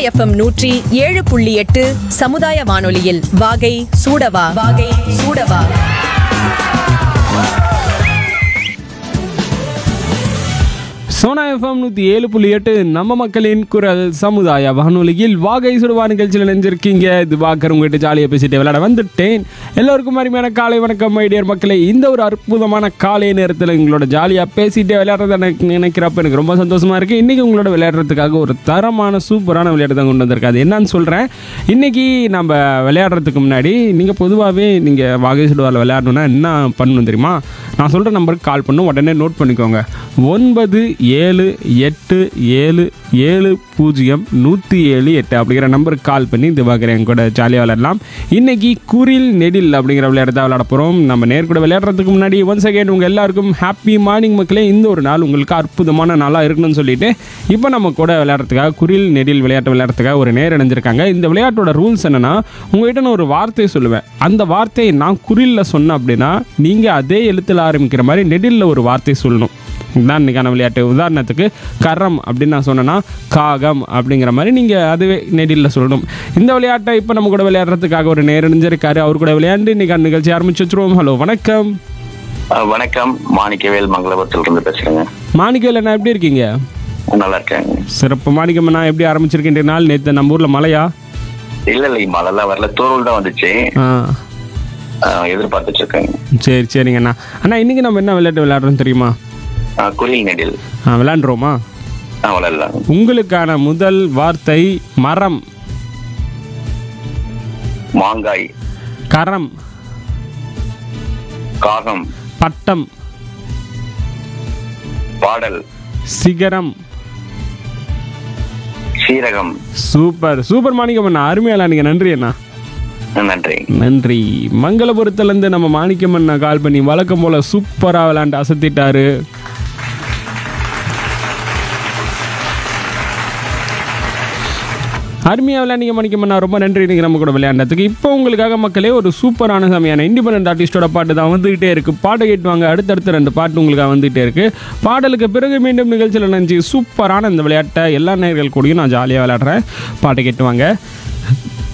FM நூற்றி ஏழு புள்ளி எட்டு சமுதாய வானொலியில் வாகை சூடவா வாகை சூடவா சோனா எஃப்எம் நூற்றி ஏழு புள்ளி எட்டு நம்ம மக்களின் குரல் சமுதாய வானொலியில் வாகை சுடுவா நிகழ்ச்சியில் நினைஞ்சிருக்கீங்க இது பார்க்குற உங்ககிட்ட ஜாலியாக பேசிட்டு விளையாட வந்துட்டேன் எல்லோருக்கும் அருமையான காலை வணக்கம் மைடியர் மக்களே இந்த ஒரு அற்புதமான காலை நேரத்தில் எங்களோட ஜாலியாக பேசிட்டு விளையாடுறத எனக்கு நினைக்கிறப்ப எனக்கு ரொம்ப சந்தோஷமாக இருக்குது இன்றைக்கி உங்களோட விளையாடுறதுக்காக ஒரு தரமான சூப்பரான விளையாட்டு தான் கொண்டு வந்திருக்காது என்னன்னு சொல்கிறேன் இன்றைக்கி நம்ம விளையாடுறதுக்கு முன்னாடி நீங்கள் பொதுவாகவே நீங்கள் வாகை சுடுவாரில் விளையாடணுன்னா என்ன பண்ணணும் தெரியுமா நான் சொல்கிற நம்பருக்கு கால் பண்ணும் உடனே நோட் பண்ணிக்கோங்க ஒன்பது ஏழு எட்டு ஏழு ஏழு பூஜ்ஜியம் நூற்றி ஏழு எட்டு அப்படிங்கிற நம்பருக்கு கால் பண்ணி திவாகர் என் கூட ஜாலியாக விளையாடலாம் இன்னைக்கு குரில் நெடில் அப்படிங்கிற விளையாட்டு தான் விளையாட போகிறோம் நம்ம நேர்கூட விளையாடுறதுக்கு முன்னாடி ஒன்ஸ் அகேன் உங்கள் எல்லாருக்கும் ஹாப்பி மார்னிங் மக்களே இந்த ஒரு நாள் உங்களுக்கு அற்புதமான நாளாக இருக்கணும்னு சொல்லிட்டு இப்போ நம்ம கூட விளையாடுறதுக்காக குரில் நெடில் விளையாட்டு விளையாடுறதுக்காக ஒரு நேர் இணைஞ்சிருக்காங்க இந்த விளையாட்டோட ரூல்ஸ் என்னன்னா உங்ககிட்ட நான் ஒரு வார்த்தை சொல்லுவேன் அந்த வார்த்தையை நான் குரிலில் சொன்னேன் அப்படின்னா நீங்கள் அதே எழுத்தில் ஆரம்பிக்கிற மாதிரி நெடிலில் ஒரு வார்த்தை சொல்லணும் இதுதான் இன்றைக்கான விளையாட்டு உதாரணத்துக்கு கரம் அப்படின்னு நான் சொன்னேன்னா காகம் அப்படிங்கிற மாதிரி நீங்கள் அதுவே நெடிலில் சொல்லணும் இந்த விளையாட்டை இப்போ நம்ம கூட விளையாடுறதுக்காக ஒரு நேரடிஞ்சிருக்காரு அவர் கூட விளையாண்டு இன்றைக்கி நிகழ்ச்சி ஆரம்பிச்சு வச்சுருவோம் ஹலோ வணக்கம் அஹ் வணக்கம் மாணிக்கவேல் மங்களபுரத்துல இருந்து பேசுறேங்க மாணிக்கவேல் அண்ணா எப்படி இருக்கீங்க நல்லா இருக்கேங்க சிறப்பு மாணிக்கம் அண்ணா எப்படி ஆரம்பிச்சிருக்கின்ற நாள் நேற்று நம்ம ஊரில் மழையா இல்ல இல்ல மழைலாம் வரல தூரல் தான் வந்துச்சு ஆ அஹ் எதிர்பார்த்துட்டு இருக்கேங்க சரி சரிங்க அண்ணா அண்ணா இன்றைக்கி நம்ம என்ன விளையாட்டு விளையாடுறோம் தெரியுமா அஹ் குரில் நெடில் ஆ விளையாண்டுருவோமா அஹ் விளையாடலாம் உங்களுக்கான முதல் வார்த்தை மரம் மாங்காய் கரம் காகம் பட்டம் பாடல் சிகரம் சீரகம் சூப்பர் சூப்பர் மாணிக்கம் அண்ணா அருமையாளா நீங்கள் நன்றி அண்ணா அஹ் நன்றி நன்றி மங்களபுரத்துலேருந்து நம்ம மாணிக்கம் அண்ணா கால் பண்ணி வழக்கம் போல் சூப்பராக விளையாண்டு அசத்திட்டாரு அருமையாக விளையாண்டிங்க மணிக்கம் அண்ணா ரொம்ப நன்றி இன்னைக்கு நம்ம கூட விளையாண்டதுக்கு இப்போ உங்களுக்காக மக்களே ஒரு சூப்பரான சமையான இண்டிபெண்ட் ஆர்டிஸ்டோட பாட்டு தான் வந்துகிட்டே இருக்குது பாட்டை கேட்டுவாங்க அடுத்தடுத்து ரெண்டு பாட்டு உங்களுக்காக வந்துகிட்டே இருக்குது பாடலுக்கு பிறகு மீண்டும் நிகழ்ச்சியில் நினச்சி சூப்பரான இந்த விளையாட்டை எல்லா நேர்கள் கூடயும் நான் ஜாலியாக விளையாடுறேன் பாட்டை கேட்டுவாங்க